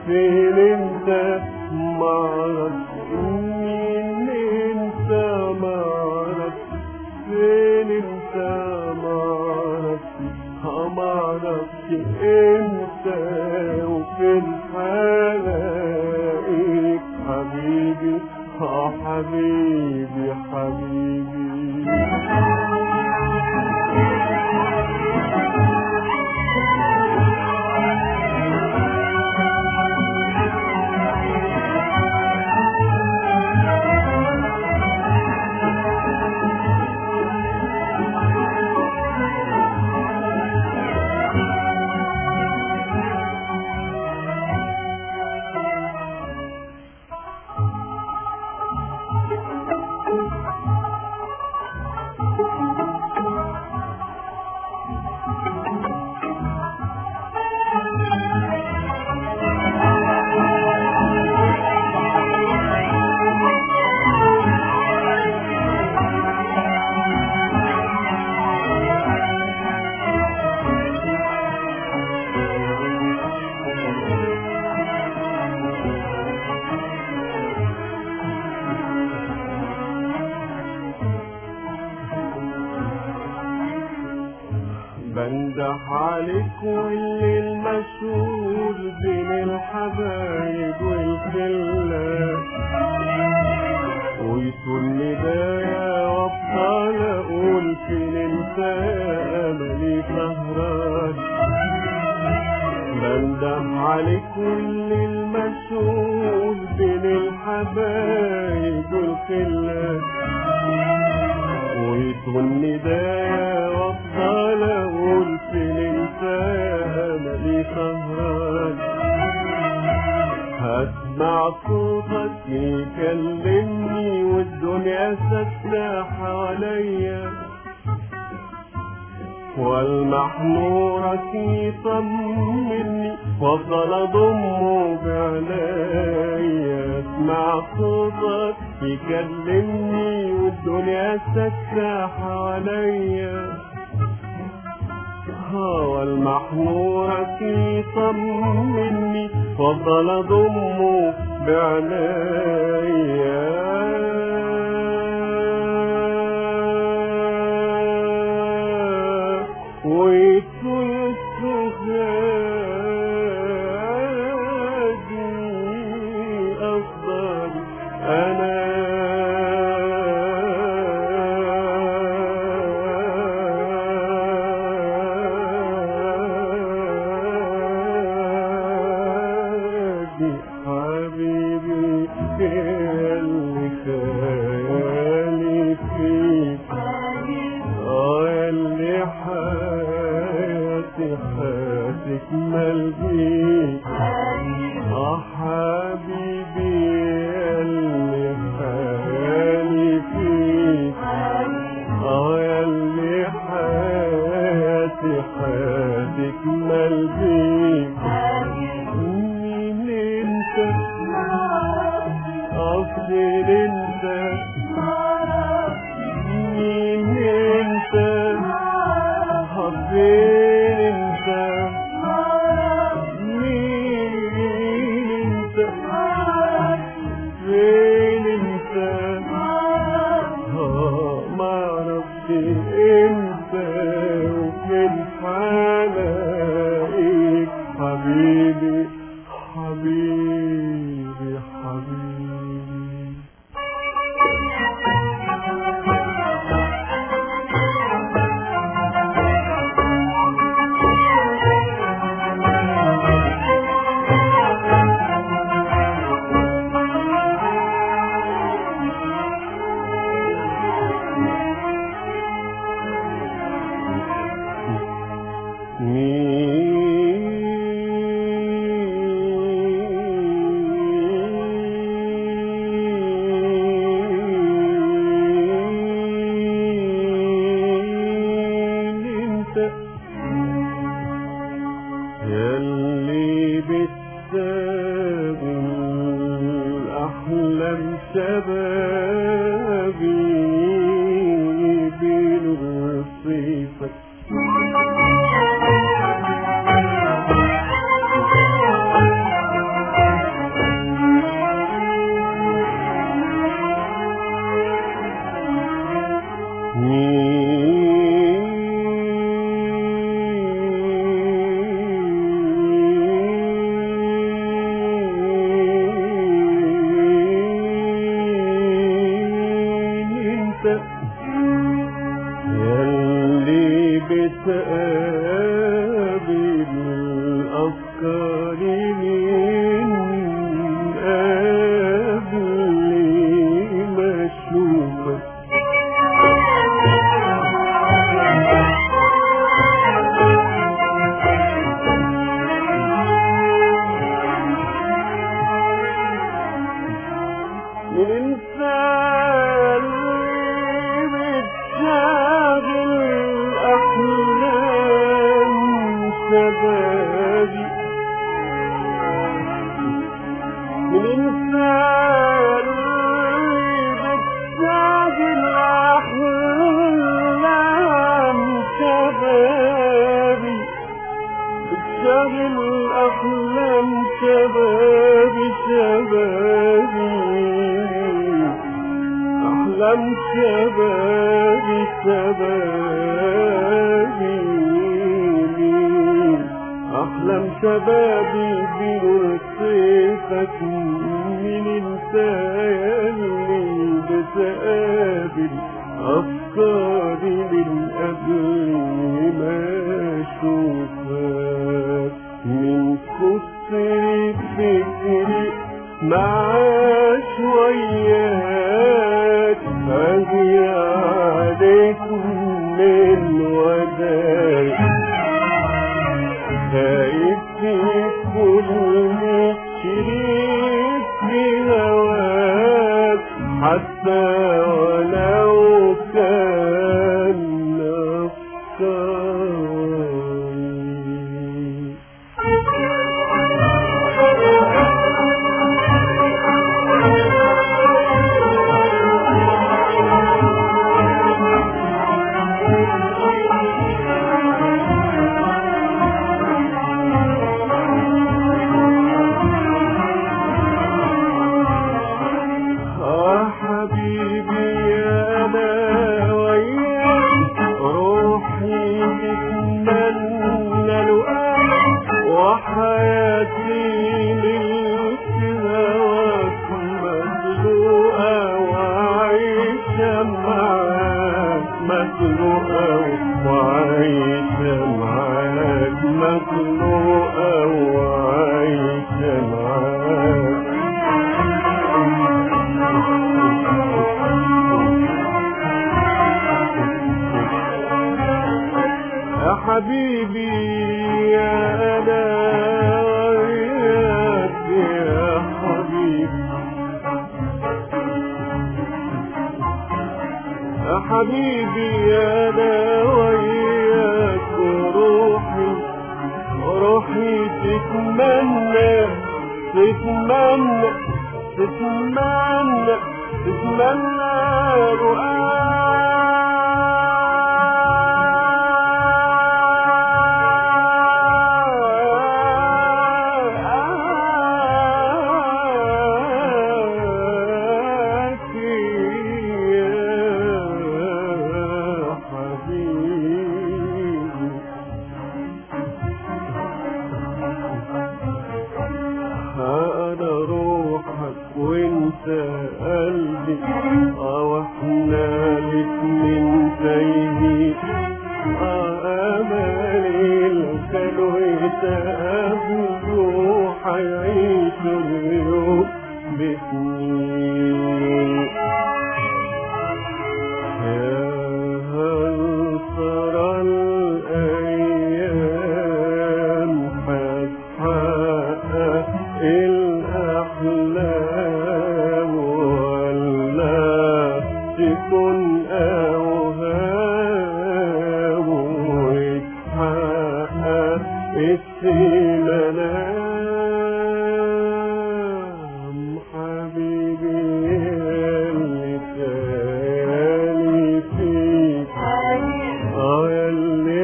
فين انت معرفش مين انت معرفش فين انت معرفش معرفش انت وفين حلاقيك حبيبي اه حبيبي حبيبي بندح عليك واللي المشهور بين الحبايب والخلة ويكون ندايا وابطال اقول فين انت يا املي سهران بندم عليك واللي المشهور بين الحبايب والخلة ويكون ندايا وافضل اقول فين انت يا املي سهران هسمع صوتك يكلمني والدنيا ساكتة حواليا والمح نورك يطمني وافضل اضمه بعينيا اسمع صوتك يكلمني والدنيا ساكتة حواليا والمح نورك يطمني وافضل اضمه بعينيا ويكون سهادي أفضل أنا حبيبي اللي خيالي فيك اه اللي حياتي هتكمل بيك اه حبيبي اللي خيالي فيك اه اللي حياتي هتكمل بيك مين انت أفضل انت مين انت فين انت مين انت فين انت آه، معرفش انت وفين حلاقيك حبيبي حبيبي حبيبي مين انت يلي بتسابل احلام شبابي بنصيفك تقابل أفكاري من قبل ما أشوفك من إنسان بتشاغل أحلام شبابي من إنسان بتشاغل أحلام شبابي بتشاغل أحلام شبابي شبابي أحلام شبابي شبابي أحلام شبابي بنور سيفك من انت اللي بتقابل أفكاري من قبل ما أشوفك من كتر فكري مع شويات أجي عليك من وداك خايف في كل شريك في هواك حتى ولو كان أفكاري آه حبيبي أنا وياك روحي تتمنى لقاك وحياتي ملك هواك مخلوقة وعايشة معاك مخلوقة وعايشة معاك مخلوقة وعايشة معاك يا حبيبي يا انا وياك يا حبيبي يا حبيبي يا انا وياك روحي روحي تتمنى تتمنى تتمنى تتمنى رؤاك يا حبيبي انا روحك وانت قلبي اه واحنا الاتنين تايهين اه امالي لو كانوا يتقابلوا حيعيشوا اليوم بسنين يا هل ترى الأيام هتحقق الأحلام ولا تكون أوهام ويتحقق السلام حبيبي اللي تاني فيك اه اللي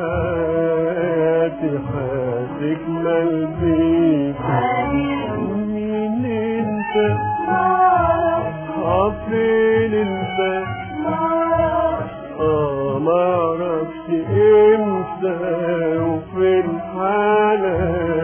حياتي هتكمل بيك مين انت اه فين انت اه معرفش امتى وفين حالك